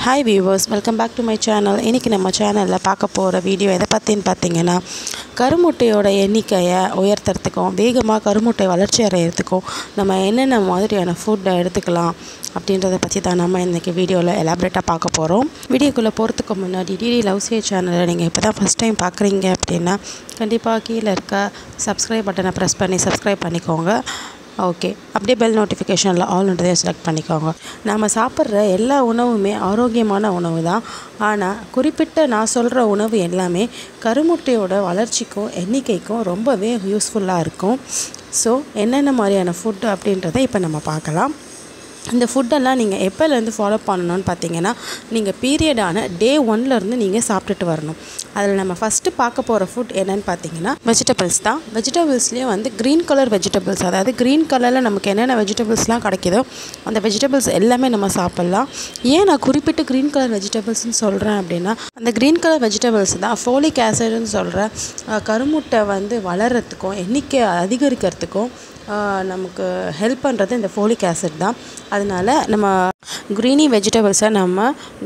hi viewers welcome back to my channel இன்றைக்கி நம்ம சேனலில் பார்க்க போகிற வீடியோ எதை பற்றின்னு பார்த்தீங்கன்னா கருமுட்டையோட எண்ணிக்கையை உயர்த்துறதுக்கும் வேகமாக கருமுட்டை வளர்ச்சி அடையிறதுக்கும் நம்ம என்னென்ன மாதிரியான ஃபுட்டை எடுத்துக்கலாம் அப்படின்றத பற்றி தான் நம்ம இன்றைக்கி வீடியோவில் எலாபரேட்டாக பார்க்க போகிறோம் வீடியோக்குள்ளே போகிறதுக்கு முன்னாடி டிடி லவ்ஸே சேனலை நீங்கள் இப்போ தான் ஃபஸ்ட் டைம் பார்க்குறீங்க அப்படின்னா கண்டிப்பாக கீழே இருக்க சப்ஸ்கிரைப் பட்டனை ப்ரெஸ் பண்ணி சப்ஸ்கிரைப் பண்ணிக்கோங்க ஓகே அப்படியே பெல் நோட்டிஃபிகேஷனில் ஆல்ன்றதையும் செலக்ட் பண்ணிக்கோங்க நம்ம சாப்பிட்ற எல்லா உணவுமே ஆரோக்கியமான உணவு தான் ஆனால் குறிப்பிட்ட நான் சொல்கிற உணவு எல்லாமே கருமுட்டையோட வளர்ச்சிக்கும் எண்ணிக்கைக்கும் ரொம்பவே யூஸ்ஃபுல்லாக இருக்கும் ஸோ என்னென்ன மாதிரியான ஃபுட்டு அப்படின்றத இப்போ நம்ம பார்க்கலாம் இந்த ஃபுட்டெல்லாம் நீங்கள் எப்போலேருந்து ஃபாலோ பண்ணணும்னு பார்த்தீங்கன்னா நீங்கள் பீரியடான டே ஒன்லேருந்து நீங்கள் சாப்பிட்டுட்டு வரணும் அதில் நம்ம ஃபஸ்ட்டு பார்க்க போகிற ஃபுட் என்னன்னு பார்த்தீங்கன்னா வெஜிடபிள்ஸ் தான் வெஜிடபிள்ஸ்லேயே வந்து க்ரீன் கலர் வெஜிடபிள்ஸ் அதாவது க்ரீன் கலரில் நமக்கு என்னென்ன வெஜிடபிள்ஸ்லாம் கிடைக்குதோ அந்த வெஜிடபிள்ஸ் எல்லாமே நம்ம சாப்பிட்லாம் ஏன் நான் குறிப்பிட்டு க்ரீன் கலர் வெஜிடபிள்ஸ்னு சொல்கிறேன் அப்படின்னா அந்த க்ரீன் கலர் வெஜிடபிள்ஸ் தான் ஃபோலிக் ஆசிட்னு சொல்கிற கருமுட்டை வந்து வளர்கிறதுக்கும் எண்ணிக்கை அதிகரிக்கிறதுக்கும் நமக்கு ஹெல்ப் பண்ணுறது இந்த ஃபோலிக் ஆசிட் தான் அதனால் நம்ம க்ரீனி வெஜிடபிள்ஸை நம்ம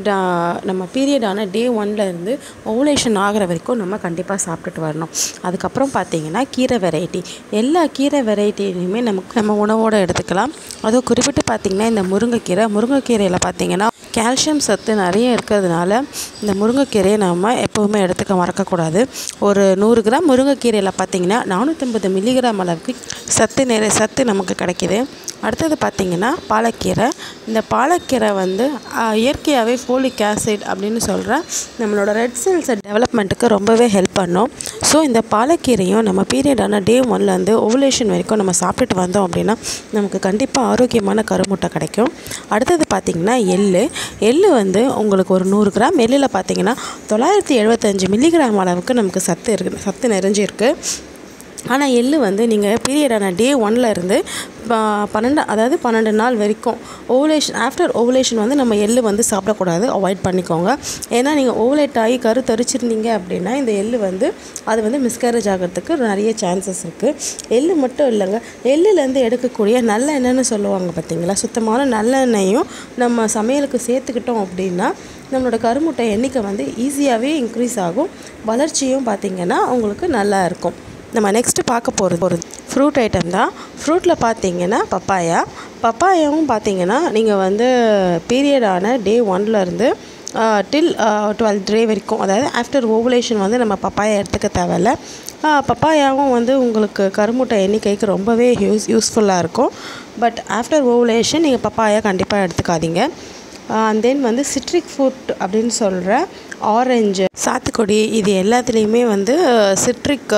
நம்ம பீரியடான டே ஒன்லேருந்து ஓவுலேஷன் ஆகிற வரைக்கும் நம்ம கண்டிப்பாக சாப்பிட்டுட்டு வரணும் அதுக்கப்புறம் பார்த்தீங்கன்னா கீரை வெரைட்டி எல்லா கீரை வெரைட்டிலையுமே நமக்கு நம்ம உணவோடு எடுத்துக்கலாம் அதுவும் குறிப்பிட்டு பார்த்திங்கன்னா இந்த முருங்கைக்கீரை முருங்கைக்கீரையில் பார்த்திங்கன்னா கால்சியம் சத்து நிறைய இருக்கிறதுனால இந்த முருங்கைக்கீரையை நம்ம எப்போவுமே எடுத்துக்க மறக்கக்கூடாது ஒரு நூறு கிராம் முருங்கைக்கீரையில் பார்த்திங்கன்னா நானூற்றம்பது மில்லிகிராம் அளவுக்கு சத்து நிறைய சத்து நமக்கு கிடைக்கிது அடுத்தது பார்த்திங்கன்னா பாலக்கீரை இந்த பாலக்கீரை வந்து இயற்கையாகவே ஃபோலிக் ஆசிட் அப்படின்னு சொல்கிற நம்மளோட ரெட் செல்ஸ் டெவலப்மெண்ட்டுக்கு ரொம்பவே ஹெல்ப் பண்ணும் ஸோ இந்த பாலக்கீரையும் நம்ம பீரியடான டே ஒன்லேருந்து ஓவுலேஷன் வரைக்கும் நம்ம சாப்பிட்டுட்டு வந்தோம் அப்படின்னா நமக்கு கண்டிப்பாக ஆரோக்கியமான கருமுட்டை கிடைக்கும் அடுத்தது பார்த்திங்கன்னா எள்ளு எள்ளு வந்து உங்களுக்கு ஒரு நூறு கிராம் எள்ளில் பார்த்திங்கன்னா தொள்ளாயிரத்தி எழுபத்தஞ்சு மில்லிகிராம் அளவுக்கு நமக்கு சத்து இருக்குது சத்து நிறைஞ்சிருக்கு ஆனால் எள்ளு வந்து நீங்கள் பீரியடான டே ஒன்ல இருந்து பன்னெண்டு அதாவது பன்னெண்டு நாள் வரைக்கும் ஓவுலேஷன் ஆஃப்டர் ஓவுலேஷன் வந்து நம்ம எள்ளு வந்து சாப்பிடக்கூடாது அவாய்ட் பண்ணிக்கோங்க ஏன்னா நீங்கள் ஓவுலேட் ஆகி கரு தரிச்சிருந்தீங்க அப்படின்னா இந்த எள்ளு வந்து அது வந்து மிஸ்கேரேஜ் ஆகிறதுக்கு நிறைய சான்சஸ் இருக்குது எள்ளு மட்டும் இல்லைங்க எள்ளுலேருந்து எடுக்கக்கூடிய நல்ல எண்ணெய்னு சொல்லுவாங்க பார்த்தீங்களா சுத்தமான நல்லெண்ணெயும் நம்ம சமையலுக்கு சேர்த்துக்கிட்டோம் அப்படின்னா நம்மளோட கருமுட்டை எண்ணிக்கை வந்து ஈஸியாகவே இன்க்ரீஸ் ஆகும் வளர்ச்சியும் பார்த்திங்கன்னா உங்களுக்கு நல்லா இருக்கும் நம்ம நெக்ஸ்ட்டு பார்க்க போகிறது ஒரு ஃப்ரூட் ஐட்டம் தான் ஃப்ரூட்டில் பார்த்தீங்கன்னா பப்பாயா பப்பாயாவும் பார்த்தீங்கன்னா நீங்கள் வந்து பீரியடான டே ஒன்லேருந்து டில் டுவெல் டே வரைக்கும் அதாவது ஆஃப்டர் ஓவுலேஷன் வந்து நம்ம பப்பாயா எடுத்துக்க தேவையில்ல பப்பாயாவும் வந்து உங்களுக்கு கருமுட்டை எண்ணிக்கைக்கு ரொம்பவே யூஸ் யூஸ்ஃபுல்லாக இருக்கும் பட் ஆஃப்டர் ஓவுலேஷன் நீங்கள் பப்பாயா கண்டிப்பாக எடுத்துக்காதீங்க அண்ட் தென் வந்து சிட்ரிக் ஃபுட் அப்படின்னு சொல்கிற ஆரஞ்சு சாத்துக்குடி இது எல்லாத்துலேயுமே வந்து சிட்ரிக்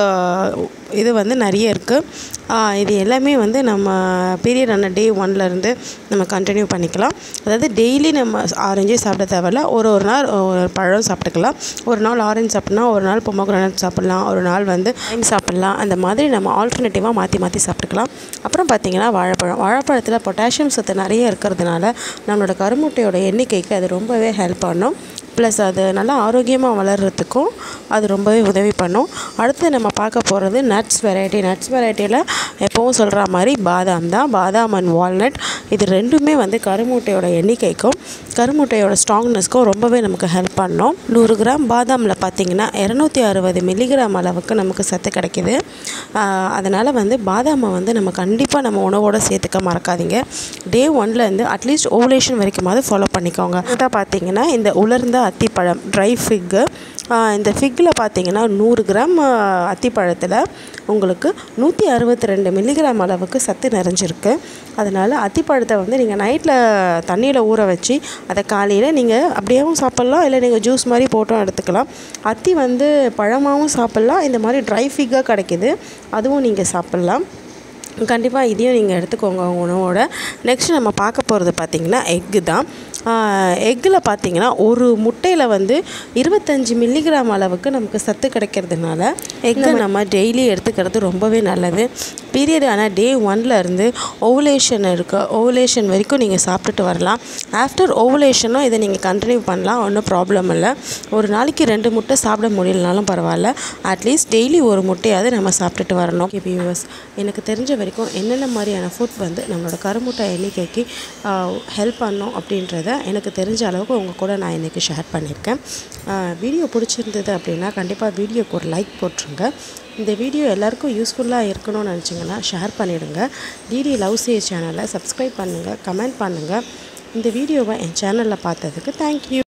இது வந்து நிறைய இருக்குது இது எல்லாமே வந்து நம்ம பீரியடான டே ஒன்லேருந்து நம்ம கண்டினியூ பண்ணிக்கலாம் அதாவது டெய்லி நம்ம ஆரஞ்சே சாப்பிட தேவையில்ல ஒரு ஒரு நாள் ஒரு பழம் சாப்பிட்டுக்கலாம் ஒரு நாள் ஆரஞ்சு சாப்பிட்னா ஒரு நாள் பொமோக்ரானட் சாப்பிட்லாம் ஒரு நாள் வந்து ஐன் சாப்பிட்லாம் அந்த மாதிரி நம்ம ஆல்டர்னேட்டிவாக மாற்றி மாற்றி சாப்பிட்டுக்கலாம் அப்புறம் பார்த்திங்கன்னா வாழைப்பழம் வாழைப்பழத்தில் பொட்டாசியம் சத்து நிறைய இருக்கிறதுனால நம்மளோட கருமுட்டையோட எண்ணிக்கைக்கு அது ரொம்பவே ஹெல்ப் பண்ணும் ப்ளஸ் அது நல்லா ஆரோக்கியமாக வளர்கிறதுக்கும் அது ரொம்பவே உதவி பண்ணும் அடுத்து நம்ம பார்க்க போகிறது நட்ஸ் வெரைட்டி நட்ஸ் வெரைட்டியில் எப்போவும் சொல்கிற மாதிரி பாதாம் தான் பாதாம் அண்ட் வால்நட் இது ரெண்டுமே வந்து கருமுட்டையோட எண்ணிக்கைக்கும் கருமுட்டையோட ஸ்ட்ராங்னஸ்க்கும் ரொம்பவே நமக்கு ஹெல்ப் பண்ணும் நூறு கிராம் பாதாமில் பார்த்திங்கன்னா இரநூத்தி அறுபது மில்லிகிராம் அளவுக்கு நமக்கு சத்து கிடைக்கிது அதனால் வந்து பாதாமை வந்து நம்ம கண்டிப்பாக நம்ம உணவோடு சேர்த்துக்க மறக்காதீங்க டே ஒன்லேருந்து அட்லீஸ்ட் ஓவலேஷன் வரைக்குமாவது ஃபாலோ பண்ணிக்கோங்க இதான் பார்த்தீங்கன்னா இந்த உலர்ந்த அத்திப்பழம் ட்ரை ஃபிக்கு இந்த ஃபிக்கில் பார்த்தீங்கன்னா நூறு கிராம் அத்திப்பழத்தில் உங்களுக்கு நூற்றி அறுபத்தி ரெண்டு மில்லிகிராம் அளவுக்கு சத்து நிறைஞ்சிருக்கு அதனால் அத்திப்பழத்தை வந்து நீங்கள் நைட்டில் தண்ணியில் ஊற வச்சு அதை காலையில் நீங்கள் அப்படியேவும் சாப்பிட்லாம் இல்லை நீங்கள் ஜூஸ் மாதிரி போட்டும் எடுத்துக்கலாம் அத்தி வந்து பழமாகவும் சாப்பிட்லாம் இந்த மாதிரி ட்ரை ஃபிக்காக கிடைக்கிது அதுவும் நீங்கள் சாப்பிட்லாம் கண்டிப்பாக இதையும் நீங்கள் எடுத்துக்கோங்க உணவோட நெக்ஸ்ட் நம்ம பார்க்க போகிறது பார்த்திங்கன்னா எக்கு தான் எக்கில் பார்த்தீங்கன்னா ஒரு முட்டையில் வந்து இருபத்தஞ்சி மில்லிகிராம் அளவுக்கு நமக்கு சத்து கிடைக்கிறதுனால எக்கை நம்ம டெய்லி எடுத்துக்கிறது ரொம்பவே நல்லது பீரியட் ஆனால் டே ஒன்லேருந்து ஓவுலேஷன் இருக்குது ஓவுலேஷன் வரைக்கும் நீங்கள் சாப்பிட்டுட்டு வரலாம் ஆஃப்டர் ஓவுலேஷனும் இதை நீங்கள் கண்டினியூ பண்ணலாம் ஒன்றும் ப்ராப்ளம் இல்லை ஒரு நாளைக்கு ரெண்டு முட்டை சாப்பிட முடியலனாலும் பரவாயில்ல அட்லீஸ்ட் டெய்லி ஒரு முட்டையாவது நம்ம சாப்பிட்டுட்டு வரணும் வியூவர்ஸ் எனக்கு தெரிஞ்ச வரைக்கும் என்னென்ன மாதிரியான ஃபுட் வந்து நம்மளோட கருமுட்டை எண்ணிக்கைக்கு ஹெல்ப் பண்ணும் அப்படின்றத எனக்கு தெரிஞ்ச அளவுக்கு உங்கள் கூட நான் இன்றைக்கி ஷேர் பண்ணியிருக்கேன் வீடியோ பிடிச்சிருந்தது அப்படின்னா கண்டிப்பாக வீடியோக்கு ஒரு லைக் போட்டுருங்க இந்த வீடியோ எல்லாருக்கும் யூஸ்ஃபுல்லாக இருக்கணும்னு நினச்சிங்கன்னா ஷேர் பண்ணிவிடுங்க டிடி லவ் சே சேனலை சப்ஸ்கிரைப் பண்ணுங்கள் கமெண்ட் பண்ணுங்கள் இந்த வீடியோவை என் சேனலில் பார்த்ததுக்கு தேங்க்யூ